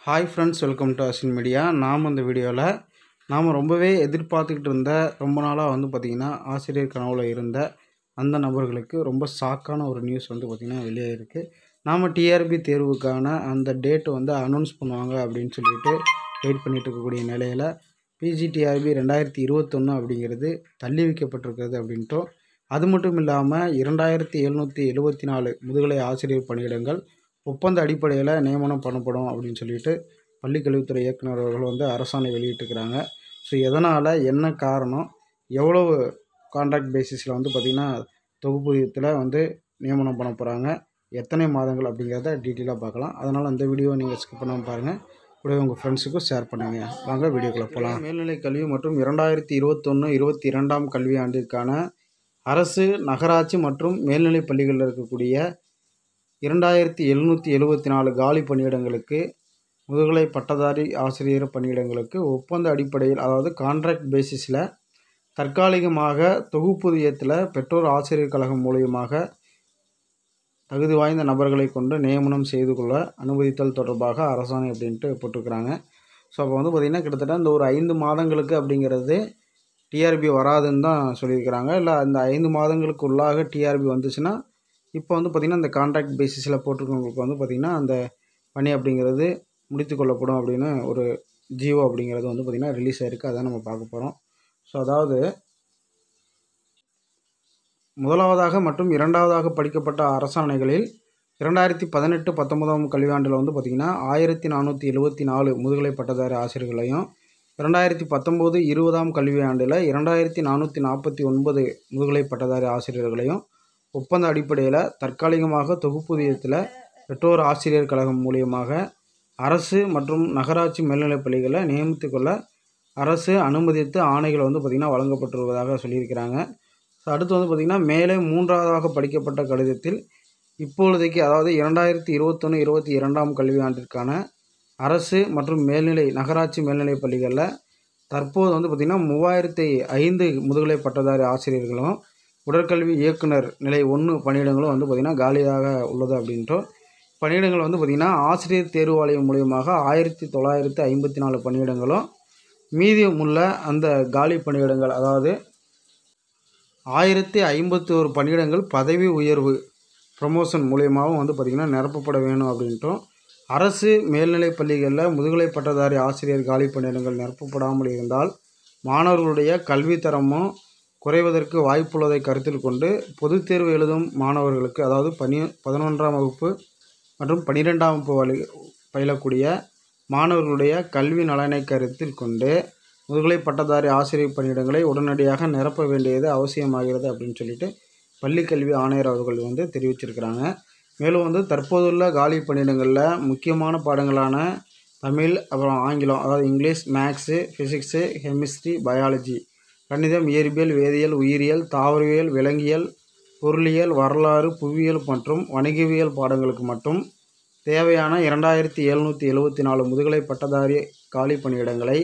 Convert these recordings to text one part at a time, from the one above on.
hi friends welcome to Asin media நாம் இந்த வீடியோவில் நாம் ரொம்பவே எதிர்பார்த்துக்கிட்டு இருந்த ரொம்ப நாளாக வந்து பார்த்திங்கன்னா ஆசிரியர் கனவுல இருந்த அந்த நபர்களுக்கு ரொம்ப ஷாக்கான ஒரு நியூஸ் வந்து பார்த்திங்கன்னா வெளியே இருக்குது நாம் டிஆர்பி தேர்வுக்கான அந்த டேட்டு வந்து அனௌன்ஸ் பண்ணுவாங்க அப்படின்னு சொல்லிட்டு வெயிட் பண்ணிட்டு இருக்கக்கூடிய நிலையில் பிஜிடிஆர்பி ரெண்டாயிரத்தி இருபத்தொன்று அப்படிங்கிறது தள்ளி வைக்கப்பட்டிருக்கிறது அப்படின்ட்டும் அது மட்டும் இல்லாமல் இரண்டாயிரத்தி எழுநூற்றி எழுபத்தி நாலு முதுகலை ஆசிரியர் பணியிடங்கள் ஒப்பந்த அடிப்படையில் நியமனம் பண்ணப்படும் அப்படின்னு சொல்லிட்டு பள்ளிக்கல்வித்துறை இயக்குனர் அவர்கள் வந்து அரசாணை வெளியிட்டிருக்கிறாங்க ஸோ எதனால் என்ன காரணம் எவ்வளவு கான்ட்ராக்ட் பேசிஸில் வந்து பார்த்திங்கன்னா தொகுப்பூதியத்தில் வந்து நியமனம் பண்ண போகிறாங்க எத்தனை மாதங்கள் அப்படிங்கிறத டீட்டெயிலாக பார்க்கலாம் அதனால் அந்த வீடியோவை நீங்கள் ஸ்கிப் பண்ணாமல் பாருங்கள் கூடவே உங்கள் ஃப்ரெண்ட்ஸுக்கும் ஷேர் பண்ணுங்கள் வாங்க வீடியோக்குள்ளே போகலாம் மேல்நிலை கல்வி மற்றும் இரண்டாயிரத்தி இருபத்தொன்று இருபத்தி இரண்டாம் கல்வி ஆண்டிற்கான அரசு நகராட்சி மற்றும் மேல்நிலைப் பள்ளிகளில் இருக்கக்கூடிய இரண்டாயிரத்தி எழுநூற்றி எழுபத்தி நாலு காலி பணியிடங்களுக்கு முதுகலை பட்டதாரி ஆசிரியர் பணியிடங்களுக்கு ஒப்பந்த அடிப்படையில் அதாவது கான்ட்ராக்ட் பேசிஸில் தற்காலிகமாக தொகுப்பூதியத்தில் பெற்றோர் ஆசிரியர் கழகம் மூலியமாக தகுதி வாய்ந்த நபர்களை கொண்டு நியமனம் செய்து கொள்ள அனுமதித்தல் தொடர்பாக அரசாணை அப்படின்ட்டு போட்டிருக்கிறாங்க ஸோ அப்போ வந்து பார்த்திங்கன்னா கிட்டத்தட்ட இந்த ஒரு ஐந்து மாதங்களுக்கு அப்படிங்கிறது டிஆர்பி வராதுன்னு தான் சொல்லியிருக்கிறாங்க இல்லை அந்த ஐந்து மாதங்களுக்கு உள்ளாக டிஆர்பி வந்துச்சுன்னா இப்போ வந்து பார்த்திங்கன்னா இந்த கான்ட்ராக்ட் பேசிஸில் போட்டிருக்கவங்களுக்கு வந்து பார்த்திங்கன்னா அந்த பணி அப்படிங்கிறது முடித்து கொள்ளப்படும் அப்படின்னு ஒரு ஜியோ அப்படிங்கிறது வந்து பார்த்திங்கன்னா ரிலீஸ் ஆகிருக்கு அதான் நம்ம பார்க்க போகிறோம் ஸோ அதாவது முதலாவதாக மற்றும் இரண்டாவதாக படிக்கப்பட்ட அரசாணைகளில் இரண்டாயிரத்தி பதினெட்டு பத்தொன்பதாம் கல்வியாண்டில் வந்து பார்த்திங்கன்னா ஆயிரத்தி நானூற்றி எழுபத்தி நாலு முதுகலை பட்டதாரி ஆசிரியர்களையும் இரண்டாயிரத்தி பத்தொம்போது இருபதாம் கல்வியாண்டில் இரண்டாயிரத்தி நானூற்றி நாற்பத்தி ஒன்பது முதுகலை பட்டதாரி ஆசிரியர்களையும் ஒப்பந்த அடிப்படையில் தற்காலிகமாக தொகுப்பூதியத்தில் பெற்றோர் ஆசிரியர் கழகம் மூலியமாக அரசு மற்றும் நகராட்சி மேல்நிலைப் பள்ளிகளை நியமித்து கொள்ள அரசு அனுமதித்து ஆணைகள் வந்து பார்த்திங்கன்னா வழங்கப்பட்டுள்ளதாக சொல்லியிருக்கிறாங்க ஸோ அடுத்து வந்து பார்த்திங்கன்னா மேலே மூன்றாவதாக படிக்கப்பட்ட கடிதத்தில் இப்பொழுதைக்கு அதாவது இரண்டாயிரத்தி இருபத்தொன்று இருபத்தி இரண்டாம் கல்வியாண்டிற்கான அரசு மற்றும் மேல்நிலை நகராட்சி மேல்நிலைப் பள்ளிகளில் தற்போது வந்து பார்த்திங்கன்னா மூவாயிரத்தி ஐந்து முதுகலை பட்டதாரி ஆசிரியர்களும் உடற்கல்வி இயக்குனர் நிலை ஒன்று பணியிடங்களும் வந்து பார்த்திங்கன்னா காலியாக உள்ளது அப்படின்ட்டு பணியிடங்கள் வந்து பார்த்திங்கன்னா ஆசிரியர் தேர்வு வாரியம் மூலியமாக ஆயிரத்தி தொள்ளாயிரத்தி ஐம்பத்தி நாலு பணியிடங்களும் மீதியுமுள்ள அந்த காலி பணியிடங்கள் அதாவது ஆயிரத்தி ஐம்பத்தி ஒரு பணியிடங்கள் பதவி உயர்வு ப்ரமோஷன் மூலியமாகவும் வந்து பார்த்திங்கன்னா நிரப்பப்பட வேணும் அப்படின்ட்டும் அரசு மேல்நிலைப் பள்ளிகளில் முதுகலை பட்டதாரி ஆசிரியர் காலி பணியிடங்கள் நிரப்பப்படாமல் இருந்தால் மாணவர்களுடைய கல்வி தரமும் குறைவதற்கு வாய்ப்புள்ளதை கருத்தில் கொண்டு பொதுத் தேர்வு எழுதும் மாணவர்களுக்கு அதாவது பனி பதினொன்றாம் வகுப்பு மற்றும் பன்னிரெண்டாம் வகுப்பு வழி பயிலக்கூடிய மாணவர்களுடைய கல்வி நலனை கருத்தில் கொண்டு முதுகலை பட்டதாரி ஆசிரியர் பணியிடங்களை உடனடியாக நிரப்ப வேண்டியது அவசியமாகிறது அப்படின்னு சொல்லிட்டு பள்ளிக்கல்வி ஆணையர் அவர்கள் வந்து தெரிவிச்சிருக்கிறாங்க மேலும் வந்து தற்போதுள்ள காலி பணியிடங்களில் முக்கியமான பாடங்களான தமிழ் அப்புறம் ஆங்கிலம் அதாவது English maths physics chemistry biology கணிதம் இயற்பியல் வேதியியல் உயிரியல் தாவரவியல் விலங்கியல் பொருளியல் வரலாறு புவியியல் மற்றும் வணிகவியல் பாடங்களுக்கு மட்டும் தேவையான இரண்டாயிரத்தி எழுநூற்றி எழுபத்தி நாலு முதுகலை பட்டதாரி காலி பணியிடங்களை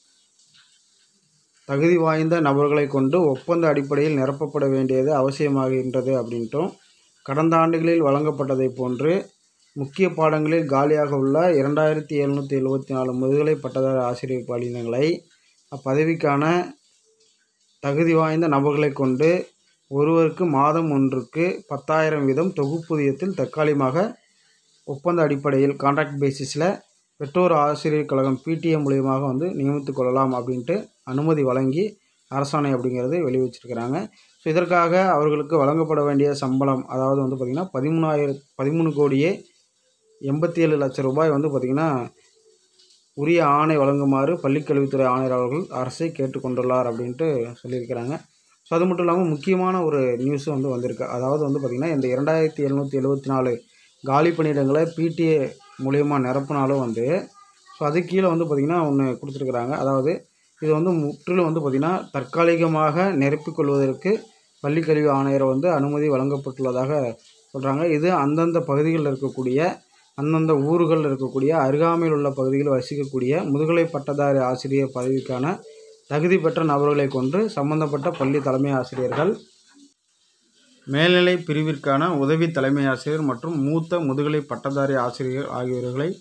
தகுதி வாய்ந்த நபர்களை கொண்டு ஒப்பந்த அடிப்படையில் நிரப்பப்பட வேண்டியது அவசியமாகின்றது அப்படின்ட்டும் கடந்த ஆண்டுகளில் வழங்கப்பட்டதை போன்று முக்கிய பாடங்களில் காலியாக உள்ள இரண்டாயிரத்தி எழுநூற்றி எழுபத்தி நாலு முதுகலை பட்டதாரி ஆசிரியர் பணியிடங்களை அப்பதவிக்கான தகுதி வாய்ந்த நபர்களை கொண்டு ஒருவருக்கு மாதம் ஒன்றுக்கு பத்தாயிரம் வீதம் தொகுப்பூதியத்தில் தற்காலிகமாக ஒப்பந்த அடிப்படையில் கான்ட்ராக்ட் பேசிஸில் பெற்றோர் ஆசிரியர் கழகம் பிடிஏ மூலியமாக வந்து நியமித்து கொள்ளலாம் அப்படின்ட்டு அனுமதி வழங்கி அரசாணை அப்படிங்கிறது வெளிவச்சிருக்கிறாங்க ஸோ இதற்காக அவர்களுக்கு வழங்கப்பட வேண்டிய சம்பளம் அதாவது வந்து பார்த்திங்கன்னா பதிமூணாயிரம் பதிமூணு கோடியே எண்பத்தி ஏழு லட்சம் ரூபாய் வந்து பார்த்திங்கன்னா உரிய ஆணை வழங்குமாறு பள்ளிக்கல்வித்துறை ஆணையர் அவர்கள் அரசை கேட்டுக்கொண்டுள்ளார் அப்படின்ட்டு சொல்லியிருக்கிறாங்க ஸோ அது மட்டும் இல்லாமல் முக்கியமான ஒரு நியூஸும் வந்து வந்திருக்கு அதாவது வந்து பார்த்திங்கன்னா இந்த இரண்டாயிரத்தி எழுநூற்றி எழுபத்தி நாலு காலி பணியிடங்களை பிடிஏ மூலயமா நிரப்பினாலும் வந்து ஸோ அது கீழே வந்து பார்த்திங்கன்னா ஒன்று கொடுத்துருக்குறாங்க அதாவது இது வந்து முற்றிலும் வந்து பார்த்திங்கன்னா தற்காலிகமாக நிரப்பிக்கொள்வதற்கு பள்ளிக்கல்வி ஆணையர் வந்து அனுமதி வழங்கப்பட்டுள்ளதாக சொல்கிறாங்க இது அந்தந்த பகுதிகளில் இருக்கக்கூடிய அந்தந்த ஊர்களில் இருக்கக்கூடிய அருகாமையில் உள்ள பகுதிகளில் வசிக்கக்கூடிய முதுகலை பட்டதாரி ஆசிரியர் பதவிக்கான தகுதி பெற்ற நபர்களை கொண்டு சம்பந்தப்பட்ட பள்ளி தலைமை ஆசிரியர்கள் மேல்நிலை பிரிவிற்கான உதவி தலைமை ஆசிரியர் மற்றும் மூத்த முதுகலை பட்டதாரி ஆசிரியர் ஆகியோர்களை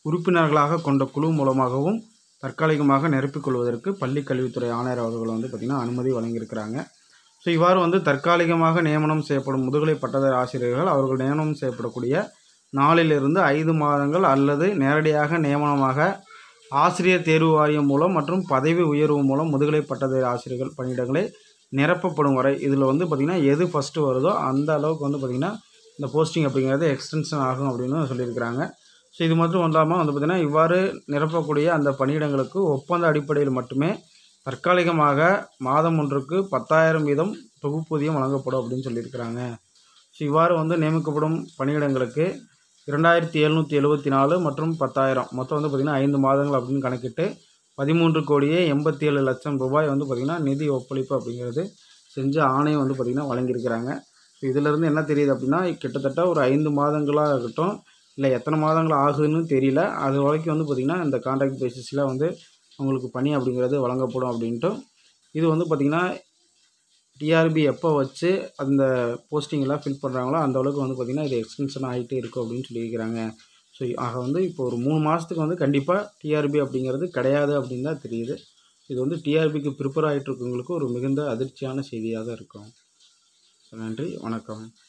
உறுப்பினர்களாக கொண்ட குழு மூலமாகவும் தற்காலிகமாக நிரப்பிக் கொள்வதற்கு பள்ளி கல்வித்துறை ஆணையர் அவர்கள் வந்து பார்த்திங்கன்னா அனுமதி வழங்கியிருக்கிறாங்க ஸோ இவ்வாறு வந்து தற்காலிகமாக நியமனம் செய்யப்படும் முதுகலை பட்டதாரி ஆசிரியர்கள் அவர்கள் நியமனம் செய்யப்படக்கூடிய நாளிலிருந்து ஐந்து மாதங்கள் அல்லது நேரடியாக நியமனமாக ஆசிரியர் தேர்வு வாரியம் மூலம் மற்றும் பதவி உயர்வு மூலம் முதுகலை பட்டதாரி ஆசிரியர்கள் பணியிடங்களை நிரப்பப்படும் வரை இதில் வந்து பார்த்திங்கன்னா எது ஃபஸ்ட்டு வருதோ அந்த அளவுக்கு வந்து பார்த்திங்கன்னா இந்த போஸ்டிங் அப்படிங்கிறது எக்ஸ்டென்ஷன் ஆகும் அப்படின்னு சொல்லியிருக்கிறாங்க ஸோ இது மட்டும் இல்லாமல் வந்து பார்த்திங்கன்னா இவ்வாறு நிரப்பக்கூடிய அந்த பணியிடங்களுக்கு ஒப்பந்த அடிப்படையில் மட்டுமே தற்காலிகமாக மாதம் ஒன்றுக்கு பத்தாயிரம் வீதம் தொகுப்பூதியம் வழங்கப்படும் அப்படின்னு சொல்லியிருக்கிறாங்க ஸோ இவ்வாறு வந்து நியமிக்கப்படும் பணியிடங்களுக்கு இரண்டாயிரத்தி எழுநூற்றி எழுபத்தி நாலு மற்றும் பத்தாயிரம் மொத்தம் வந்து பார்த்திங்கன்னா ஐந்து மாதங்கள் அப்படின்னு கணக்கிட்டு பதிமூன்று கோடியே எண்பத்தி ஏழு லட்சம் ரூபாய் வந்து பார்த்திங்கன்னா நிதி ஒப்பளிப்பு அப்படிங்கிறது செஞ்ச ஆணையம் வந்து பார்த்திங்கன்னா வழங்கியிருக்கிறாங்க ஸோ இதிலேருந்து என்ன தெரியுது அப்படின்னா கிட்டத்தட்ட ஒரு ஐந்து மாதங்களாக இருக்கட்டும் இல்லை எத்தனை மாதங்கள் ஆகுதுன்னு தெரியல அது வரைக்கும் வந்து பார்த்திங்கன்னா இந்த கான்ட்ராக்ட் பேசிஸில் வந்து உங்களுக்கு பணி அப்படிங்கிறது வழங்கப்படும் அப்படின்ட்டு இது வந்து பார்த்திங்கன்னா டிஆர்பி எப்போ வச்சு அந்த போஸ்டிங் எல்லாம் ஃபில் பண்ணுறாங்களோ அந்த அளவுக்கு வந்து பார்த்திங்கன்னா இது எக்ஸ்டென்ஷன் ஆகிட்டே இருக்கும் அப்படின்னு சொல்லியிருக்கிறாங்க ஸோ ஆக வந்து இப்போ ஒரு மூணு மாதத்துக்கு வந்து கண்டிப்பாக டிஆர்பி அப்படிங்கிறது கிடையாது அப்படின்னு தான் தெரியுது இது வந்து டிஆர்பிக்கு ப்ரிப்பேர் ஆகிட்டு இருக்கவங்களுக்கு ஒரு மிகுந்த அதிர்ச்சியான செய்தியாக தான் இருக்கும் ஸோ நன்றி வணக்கம்